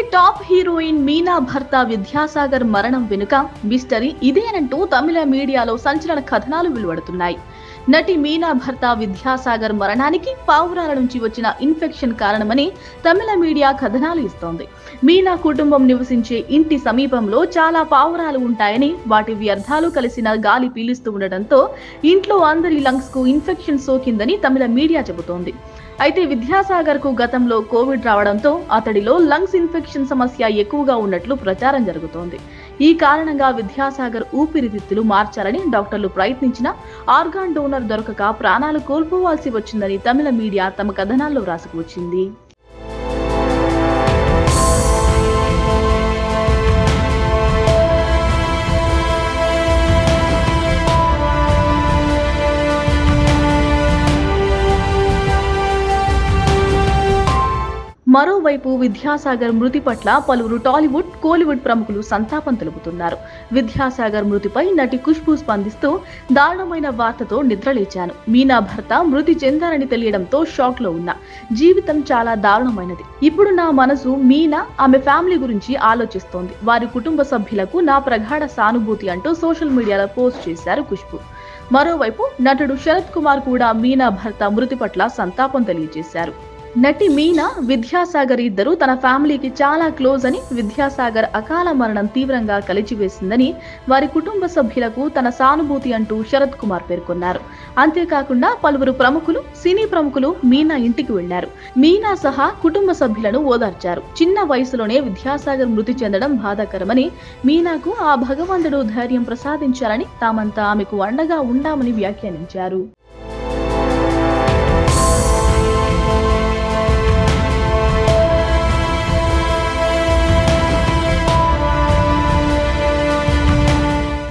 top heroine Meena భర్త విద్యాసాగర్ మరణం వెనుక మిస్టరీ ఇదేనంటూ తమిళ మీడియాలో సంచలన కథనాలు వెలువడుతున్నాయి నటి మీనా భర్త విద్యాసాగర్ మరణానికి పావురాల నుంచి వచ్చిన ఇన్ఫెక్షన్ కారణమని తమిళ మీడియా కథనాలు ఇస్తోంది మీనా కుటుంబం నివసించే ఇంటి సమీపంలో చాలా పావురాలు ఉంటాయని వాటి వ్యర్థాలు కలిసిన గాలి పీలుస్తూ ఉండటంతో ఇంట్లో అందరి లంగ్స్ కు ఇన్ఫెక్షన్ సోకిందని తమిళ మీడియా చెబుతోంది అయితే విద్యాసాగర్ కు గతంలో కోవిడ్ రావడంతో అతడిలో లంగ్స్ ఇన్ఫెక్షన్ సమస్య ఎక్కువగా ఉన్నట్లు ప్రచారం జరుగుతోంది ఈ కారణంగా విద్యాసాగర్ ఊపిరితిత్తులు మార్చాలని డాక్టర్లు ప్రయత్నించినా ఆర్గాన్ డోనర్ దొరకక ప్రాణాలు కోల్పోవాల్సి వచ్చిందని తమిళ మీడియా తమ కథనాల్లో రాసుకువచ్చింది మరోవైపు విద్యాసాగర్ మృతి పట్ల పలువురు టాలీవుడ్ కోలీవుడ్ ప్రముఖులు సంతాపం తెలుపుతున్నారు విద్యాసాగర్ మృతిపై నటి ఖుష్బూ స్పందిస్తూ దారుణమైన వార్తతో నిద్రలేచాను మీనా భర్త మృతి చెందారని తెలియడంతో షాక్ లో ఉన్నా జీవితం చాలా దారుణమైనది ఇప్పుడు నా మనసు మీనా ఆమె ఫ్యామిలీ గురించి ఆలోచిస్తోంది వారి కుటుంబ సభ్యులకు నా ప్రగాఢ సానుభూతి అంటూ సోషల్ మీడియాలో పోస్ట్ చేశారు ఖుష్బూ మరోవైపు నటుడు శరత్ కుమార్ కూడా మీనా భర్త మృతి పట్ల సంతాపం తెలియజేశారు నటి మీనా విద్యాసాగర్ ఇద్దరు తన ఫ్యామిలీకి చాలా క్లోజ్ అని విద్యాసాగర్ అకాల మరణం తీవ్రంగా కలిచివేసిందని వారి కుటుంబ సభ్యులకు తన సానుభూతి అంటూ శరత్ కుమార్ పేర్కొన్నారు అంతేకాకుండా పలువురు ప్రముఖులు సినీ ప్రముఖులు మీనా ఇంటికి వెళ్లారు మీనా సహా కుటుంబ సభ్యులను ఓదార్చారు చిన్న వయసులోనే విద్యాసాగర్ మృతి చెందడం బాధాకరమని మీనాకు ఆ భగవంతుడు ధైర్యం ప్రసాదించాలని తామంతా ఆమెకు అండగా ఉండామని వ్యాఖ్యానించారు